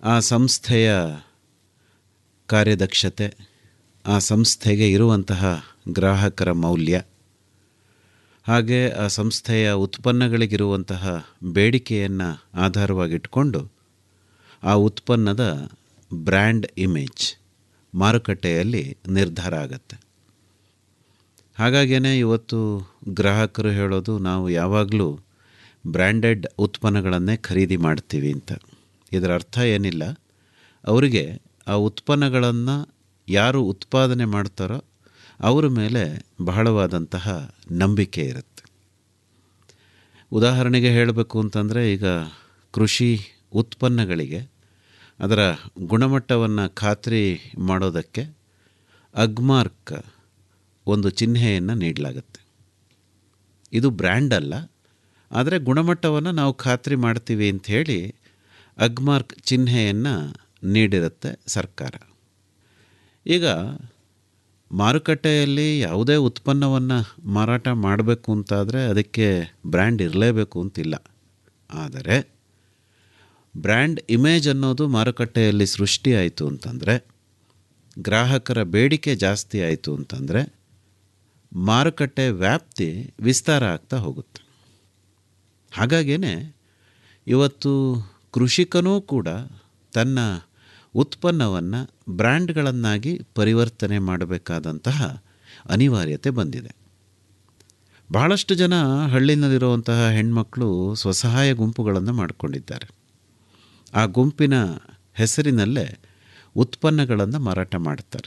ಆ ಸಂಸ್ಥೆಯ ಕಾರ್ಯದಕ್ಷತೆ ಆ ಸಂಸ್ಥೆಗೆ ಇರುವಂತಹ ಗ್ರಾಹಕರ ಮೌಲ್ಯ ಹಾಗೆ ಆ ಸಂಸ್ಥೆಯ ಉತ್ಪನ್ನಗಳಿಗಿರುವಂತಹ ಬೇಡಿಕೆಯನ್ನು ಆಧಾರವಾಗಿಟ್ಕೊಂಡು ಆ ಉತ್ಪನ್ನದ ಬ್ರ್ಯಾಂಡ್ ಇಮೇಜ್ ಮಾರುಕಟ್ಟೆಯಲ್ಲಿ ನಿರ್ಧಾರ ಆಗತ್ತೆ ಹಾಗಾಗೇ ಇವತ್ತು ಗ್ರಾಹಕರು ಹೇಳೋದು ನಾವು ಯಾವಾಗಲೂ ಬ್ರ್ಯಾಂಡೆಡ್ ಉತ್ಪನ್ನಗಳನ್ನೇ ಖರೀದಿ ಮಾಡ್ತೀವಿ ಅಂತ ಇದರ ಅರ್ಥ ಏನಿಲ್ಲ ಅವರಿಗೆ ಆ ಉತ್ಪನ್ನಗಳನ್ನು ಯಾರು ಉತ್ಪಾದನೆ ಮಾಡ್ತಾರೋ ಅವರ ಮೇಲೆ ಬಹಳವಾದಂತಹ ನಂಬಿಕೆ ಇರುತ್ತೆ ಉದಾಹರಣೆಗೆ ಹೇಳಬೇಕು ಅಂತಂದರೆ ಈಗ ಕೃಷಿ ಉತ್ಪನ್ನಗಳಿಗೆ ಅದರ ಗುಣಮಟ್ಟವನ್ನು ಖಾತ್ರಿ ಮಾಡೋದಕ್ಕೆ ಅಗ್ಮಾರ್ಕ್ ಒಂದು ಚಿಹ್ನೆಯನ್ನು ನೀಡಲಾಗುತ್ತೆ ಇದು ಬ್ರ್ಯಾಂಡ್ ಅಲ್ಲ ಆದರೆ ಗುಣಮಟ್ಟವನ್ನು ನಾವು ಖಾತ್ರಿ ಮಾಡ್ತೀವಿ ಅಂಥೇಳಿ ಅಗ್ಮಾರ್ಕ್ ಚಿಹ್ನೆಯನ್ನು ನೀಡಿರುತ್ತೆ ಸರ್ಕಾರ ಈಗ ಮಾರುಕಟ್ಟೆಯಲ್ಲಿ ಯಾವುದೇ ಉತ್ಪನ್ನವನ್ನು ಮಾರಾಟ ಮಾಡಬೇಕು ಅಂತಾದರೆ ಅದಕ್ಕೆ ಬ್ರ್ಯಾಂಡ್ ಇರಲೇಬೇಕು ಅಂತಿಲ್ಲ ಆದರೆ ಬ್ರ್ಯಾಂಡ್ ಇಮೇಜ್ ಅನ್ನೋದು ಮಾರುಕಟ್ಟೆಯಲ್ಲಿ ಸೃಷ್ಟಿಯಾಯಿತು ಅಂತಂದರೆ ಗ್ರಾಹಕರ ಬೇಡಿಕೆ ಜಾಸ್ತಿ ಆಯಿತು ಅಂತಂದರೆ ಮಾರುಕಟ್ಟೆ ವ್ಯಾಪ್ತಿ ವಿಸ್ತಾರ ಆಗ್ತಾ ಹೋಗುತ್ತೆ ಹಾಗಾಗೇ ಇವತ್ತು ಕೃಷಿಕನೂ ಕೂಡ ತನ್ನ ಉತ್ಪನ್ನವನ್ನು ಬ್ರ್ಯಾಂಡ್ಗಳನ್ನಾಗಿ ಪರಿವರ್ತನೆ ಮಾಡಬೇಕಾದಂತಹ ಅನಿವಾರ್ಯತೆ ಬಂದಿದೆ ಬಹಳಷ್ಟು ಜನ ಹಳ್ಳಿನಲ್ಲಿರುವಂತಹ ಹೆಣ್ಮಕ್ಳು ಸ್ವಸಹಾಯ ಗುಂಪುಗಳನ್ನು ಮಾಡಿಕೊಂಡಿದ್ದಾರೆ ಆ ಗುಂಪಿನ ಹೆಸರಿನಲ್ಲೇ ಉತ್ಪನ್ನಗಳನ್ನು ಮಾರಾಟ ಮಾಡ್ತಾರೆ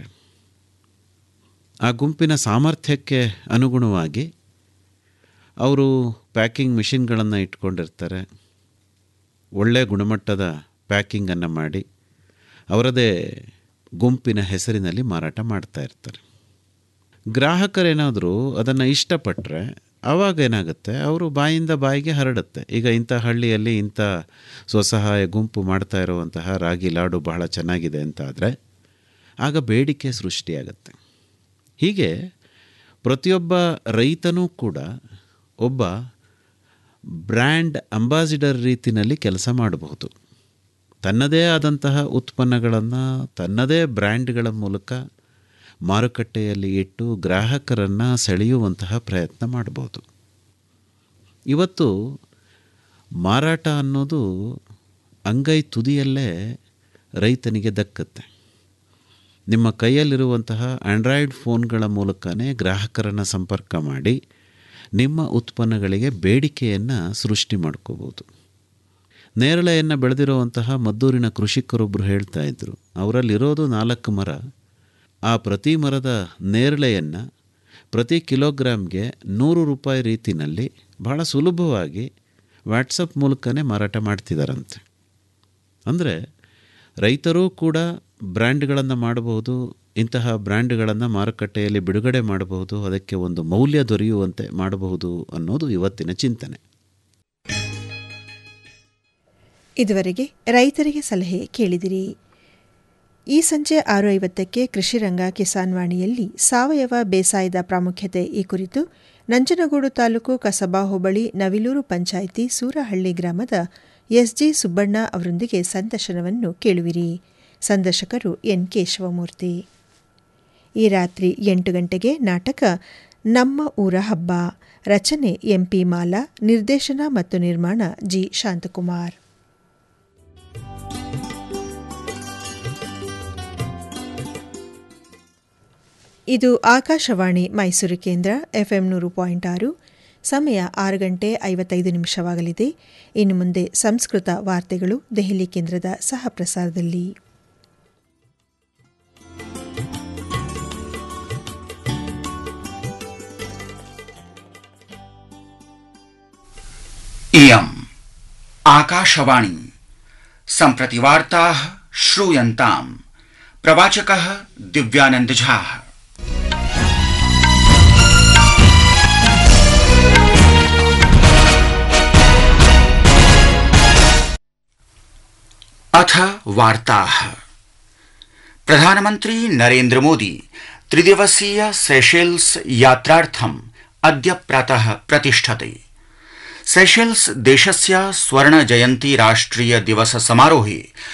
ಆ ಗುಂಪಿನ ಸಾಮರ್ಥ್ಯಕ್ಕೆ ಅನುಗುಣವಾಗಿ ಅವರು ಪ್ಯಾಕಿಂಗ್ ಮಿಷಿನ್ಗಳನ್ನು ಇಟ್ಕೊಂಡಿರ್ತಾರೆ ಒಳ್ಳೆಯ ಗುಣಮಟ್ಟದ ಪ್ಯಾಕಿಂಗನ್ನು ಮಾಡಿ ಅವರದೇ ಗುಂಪಿನ ಹೆಸರಿನಲ್ಲಿ ಮಾರಾಟ ಮಾಡ್ತಾ ಇರ್ತಾರೆ ಗ್ರಾಹಕರೇನಾದರೂ ಅದನ್ನು ಇಷ್ಟಪಟ್ಟರೆ ಆವಾಗ ಏನಾಗುತ್ತೆ ಅವರು ಬಾಯಿಂದ ಬಾಯಿಗೆ ಹರಡುತ್ತೆ ಈಗ ಇಂಥ ಹಳ್ಳಿಯಲ್ಲಿ ಇಂಥ ಸ್ವಸಹಾಯ ಗುಂಪು ಮಾಡ್ತಾ ಇರುವಂತಹ ರಾಗಿ ಲಾಡು ಬಹಳ ಚೆನ್ನಾಗಿದೆ ಅಂತ ಆದರೆ ಆಗ ಬೇಡಿಕೆ ಸೃಷ್ಟಿಯಾಗತ್ತೆ ಹೀಗೆ ಪ್ರತಿಯೊಬ್ಬ ರೈತನೂ ಕೂಡ ಒಬ್ಬ ಬ್ರ್ಯಾಂಡ್ ಅಂಬಾಸಿಡರ್ ರೀತಿಯಲ್ಲಿ ಕೆಲಸ ಮಾಡಬಹುದು ತನ್ನದೇ ಆದಂತಹ ಉತ್ಪನ್ನಗಳನ್ನು ತನ್ನದೇ ಬ್ರ್ಯಾಂಡ್ಗಳ ಮೂಲಕ ಮಾರುಕಟ್ಟೆಯಲ್ಲಿ ಇಟ್ಟು ಗ್ರಾಹಕರನ್ನು ಸೆಳೆಯುವಂತಹ ಪ್ರಯತ್ನ ಮಾಡ್ಬೋದು ಇವತ್ತು ಮಾರಾಟ ಅನ್ನೋದು ಅಂಗೈ ತುದಿಯಲ್ಲೇ ರೈತನಿಗೆ ದಕ್ಕತ್ತೆ ನಿಮ್ಮ ಕೈಯಲ್ಲಿರುವಂತಹ ಆಂಡ್ರಾಯ್ಡ್ ಫೋನ್ಗಳ ಮೂಲಕನೇ ಗ್ರಾಹಕರನ್ನು ಸಂಪರ್ಕ ಮಾಡಿ ನಿಮ್ಮ ಉತ್ಪನ್ನಗಳಿಗೆ ಬೇಡಿಕೆಯನ್ನು ಸೃಷ್ಟಿ ಮಾಡ್ಕೋಬೋದು ನೇರಳೆಯನ್ನು ಬೆಳೆದಿರುವಂತಹ ಮದ್ದೂರಿನ ಕೃಷಿಕರೊಬ್ಬರು ಹೇಳ್ತಾ ಇದ್ದರು ಅವರಲ್ಲಿರೋದು ನಾಲ್ಕು ಮರ ಆ ಪ್ರತಿ ಮರದ ನೇರಳೆಯನ್ನು ಪ್ರತಿ ಕಿಲೋಗ್ರಾಮ್ಗೆ ನೂರು ರೂಪಾಯಿ ರೀತಿಯಲ್ಲಿ ಬಹಳ ಸುಲಭವಾಗಿ ವಾಟ್ಸಪ್ ಮೂಲಕನೇ ಮಾರಾಟ ಮಾಡ್ತಿದ್ದಾರಂತೆ ಅಂದರೆ ರೈತರೂ ಕೂಡ ಬ್ರ್ಯಾಂಡ್ಗಳನ್ನು ಮಾಡಬಹುದು ಇಂತಹ ಬ್ರ್ಯಾಂಡ್ಗಳನ್ನು ಮಾರುಕಟ್ಟೆಯಲ್ಲಿ ಬಿಡುಗಡೆ ಮಾಡಬಹುದು ಅದಕ್ಕೆ ಒಂದು ಮೌಲ್ಯ ದೊರೆಯುವಂತೆ ಮಾಡಬಹುದು ಅನ್ನೋದು ಇವತ್ತಿನ ಚಿಂತನೆ ಇದುವರೆಗೆ ರೈತರಿಗೆ ಸಲಹೆ ಕೇಳಿದಿರಿ ಈ ಸಂಜೆ ಆರು ಐವತ್ತಕ್ಕೆ ಕೃಷಿರಂಗ ಕಿಸಾನ್ ವಾಣಿಯಲ್ಲಿ ಸಾವಯವ ಬೇಸಾಯದ ಪ್ರಾಮುಖ್ಯತೆ ಈ ಕುರಿತು ನಂಜನಗೂಡು ತಾಲೂಕು ಕಸಬಾ ಹೋಬಳಿ ನವಿಲೂರು ಪಂಚಾಯಿತಿ ಸೂರಹಳ್ಳಿ ಗ್ರಾಮದ ಎಸ್ಜಿ ಸುಬ್ಬಣ್ಣ ಅವರೊಂದಿಗೆ ಸಂದರ್ಶನವನ್ನು ಕೇಳುವಿರಿ ಸಂದರ್ಶಕರು ಎನ್ ಕೇಶವಮೂರ್ತಿ ಈ ರಾತ್ರಿ ಎಂಟು ಗಂಟೆಗೆ ನಾಟಕ ನಮ್ಮ ಊರ ಹಬ್ಬ ರಚನೆ ಎಂಪಿ ಮಾಲಾ ನಿರ್ದೇಶನ ಮತ್ತು ನಿರ್ಮಾಣ ಜಿ ಶಾಂತಕುಮಾರ್ ಇದು ಆಕಾಶವಾಣಿ ಮೈಸೂರು ಕೇಂದ್ರ ಎಫ್ಎಂ ನೂರು ಪಾಯಿಂಟ್ ಆರು ಸಮಯ ಆರು ಗಂಟೆ ಐವತ್ತೈದು ನಿಮಿಷವಾಗಲಿದೆ ಇನ್ನು ಮುಂದೆ ಸಂಸ್ಕೃತ ವಾರ್ತೆಗಳು ದೆಹಲಿ ಕೇಂದ್ರದ ಸಹ ಪ್ರಸಾರದಲ್ಲಿ इयम् आकाशवाणी सम्प्रति वार्ताः श्रूयन्ताम् प्रवाचकः दिव्यानन्दझाः अथ वार्ताः प्रधानमन्त्री नरेन्द्र मोदी त्रिदिवसीय सेशेल्स यात्रार्थम् अद्य प्रातः प्रतिष्ठते सेशेल्स देशस्य स्वर्ण जयन्ती राष्ट्रिय दिवस समारोहे